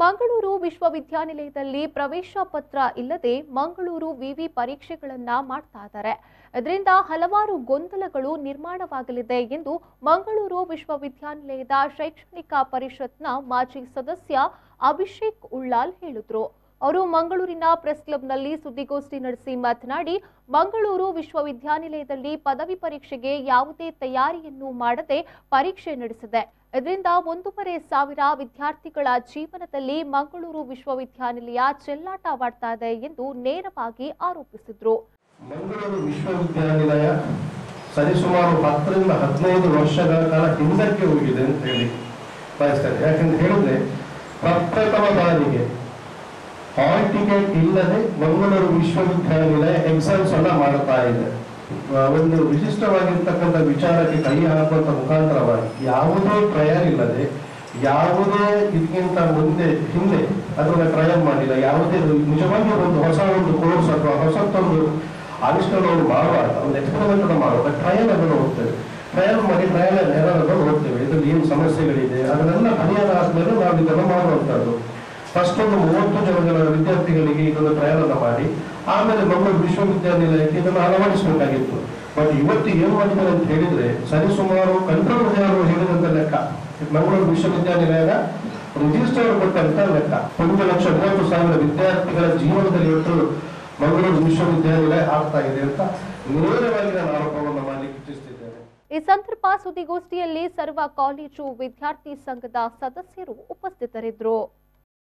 ಮಂಗಳೂರು ವಿಶ್ವವಿದ್ಯಾನಿಲಯದಲ್ಲಿ ಪ್ರವೇಶ ಪತ್ರ ಇಲ್ಲದೆ ಮಂಗಳೂರು ವಿವಿ ಪರೀಕ್ಷೆಗಳನ್ನ ಮಾಡ್ತಾ ಇದ್ದಾರೆ ಇದರಿಂದ ಹಲವಾರು ಗೊಂದಲಗಳು ನಿರ್ಮಾಣವಾಗಲಿದೆ ಎಂದು ಮಂಗಳೂರು ವಿಶ್ವವಿದ್ಯಾನಿಲಯದ ಶೈಕ್ಷಣಿಕ ಪರಿಷತ್ನ ಮಾಜಿ ಸದಸ್ಯ ಅಭಿಷೇಕ್ ಉಳ್ಳಾಲ್ ಹೇಳಿದ್ರು ಅವರು ಮಂಗಳೂರಿನ ಪ್ರೆಸ್ ಕ್ಲಬ್ನಲ್ಲಿ ಸುದ್ದಿಗೋಷ್ಠಿ ನಡೆಸಿ ಮಾತನಾಡಿ ಮಂಗಳೂರು ವಿಶ್ವವಿದ್ಯಾನಿಲಯದಲ್ಲಿ ಪದವಿ ಪರೀಕ್ಷೆಗೆ ಯಾವುದೇ ತಯಾರಿಯನ್ನು ಮಾಡದೆ ಪರೀಕ್ಷೆ ನಡೆಸಿದೆ ಇದರಿಂದ ಒಂದೂವರೆ ಸಾವಿರ ವಿದ್ಯಾರ್ಥಿಗಳ ಜೀವನದಲ್ಲಿ ಮಂಗಳೂರು ವಿಶ್ವವಿದ್ಯಾನಿಲಯ ಚೆಲ್ಲಾಟವಾಡ್ತಾ ಇದೆ ಎಂದು ನೇರವಾಗಿ ಆರೋಪಿಸಿದ್ರು ಮಂಗಳೂರು ವಿಶ್ವವಿದ್ಯಾನಿಲಯ ಸರಿಸುಮಾರು ಹತ್ತರಿಂದ ಹದಿನೈದು ವರ್ಷಗಳ ಕಾಲ ಹಿಂದಕ್ಕೆ ಹೋಗಿದೆ ಅಂತ ಹೇಳಿ ಬಯಸ್ತೇನೆ ಯಾಕಂತ ಹೇಳಿದ್ರೆ ಪ್ರಪ್ರಥಮ ಬಾರಿಗೆ ಹಾಲ್ ಟಿಕೆಟ್ ಇಲ್ಲದೆ ಮಂಗಳೂರು ವಿಶ್ವವಿದ್ಯಾನಿಲಯ ಎಕ್ಸಾಮ್ಸ್ ಅನ್ನ ಮಾಡ್ತಾ ಇದೆ ಆ, ಒಂದು ವಿಶಿಷ್ಟವಾಗಿರ್ತಕ್ಕಂಥ ವಿಚಾರಕ್ಕೆ ಕೈ ಹಾಕುವಂತ ಮುಖಾಂತರವಾಗಿ ಯಾವುದೇ ಟ್ರಯಲ್ ಇಲ್ಲದೆ ಯಾವುದೇ ಇದಕ್ಕಿಂತ ಮುಂದೆ ಹಿಂದೆ ಅದನ್ನ ಟ್ರಯಲ್ ಮಾಡಿಲ್ಲ ಯಾವುದೇ ನಿಜವಾಗಿ ಒಂದು ಹೊಸ ಒಂದು ಕೋರ್ಸ್ ಅಥವಾ ಹೊಸತೊಂದು ಆವಿಷ್ಕರಣವನ್ನು ಮಾಡುವಾಗ ಒಂದು ಎಕ್ಸ್ಪೆರಿಮೆಂಟ್ ಅನ್ನು ಮಾಡುವಾಗ ಟ್ರಯಲ್ ಅನ್ನು ನೋಡ್ತೇವೆ ಟ್ರಯಲ್ ಮಾಡಿ ಟ್ರಯಲ್ ಎರರ್ ಅನ್ನು ನೋಡ್ತೇವೆ ಇದರಲ್ಲಿ ಏನು ಸಮಸ್ಯೆಗಳಿದೆ ಅದನ್ನೆಲ್ಲ ಪರಿಹಾರ ಆದ್ಮೇಲೆ ನಾವು ಇದನ್ನು ಮಾಡುವಂತದ್ದು ಫಸ್ಟ್ ಒಂದು ಮೂವತ್ತು ಜನಗಳ ವಿದ್ಯಾರ್ಥಿಗಳಿಗೆ ಇದನ್ನು ಟ್ರಯಲ್ ಅನ್ನು ಮಾಡಿ ಆಮೇಲೆ ಮಂಗಳೂರು ವಿಶ್ವವಿದ್ಯಾನಿಲಯಕ್ಕೆ ಇದನ್ನು ಅಳವಡಿಸಬೇಕಾಗಿತ್ತು ಬಟ್ ಇವತ್ತು ಏನ್ ಮಾಡಿದ್ದಾರೆ ಅಂತ ಹೇಳಿದ್ರೆ ಸರಿಸುಮಾರು ಕಂಟ್ರೋಲ್ ಅವರು ಹೇಳಿದಂತ ಲೆಕ್ಕ ಮಂಗಳೂರು ವಿಶ್ವವಿದ್ಯಾನಿಲಯದ ರಿಜಿಸ್ಟರ್ ಕೊಟ್ಟಂತ ಲೆಕ್ಕ ಒಂದು ಲಕ್ಷ ಮೂವತ್ತು ಸಾವಿರ ವಿದ್ಯಾರ್ಥಿಗಳ ಜೀವನದಲ್ಲಿ ಇವತ್ತು ಮಂಗಳೂರು ವಿಶ್ವವಿದ್ಯಾನಿಲಯ ಆಗ್ತಾ ಇದೆ ಅಂತ ನೇರವಾಗಿ ನಾನು ಆರೋಪವನ್ನು ಮಾಡಲಿಕ್ಕೆ ಇಚ್ಛಿಸ್ತಿದ್ದೇನೆ ಈ ಸಂದರ್ಭ ಸುದ್ದಿಗೋಷ್ಠಿಯಲ್ಲಿ ಸರ್ವ ಕಾಲೇಜು ವಿದ್ಯಾರ್ಥಿ ಸಂಘದ ಸದಸ್ಯರು ಉಪಸ್ಥಿತರಿದ್ದರು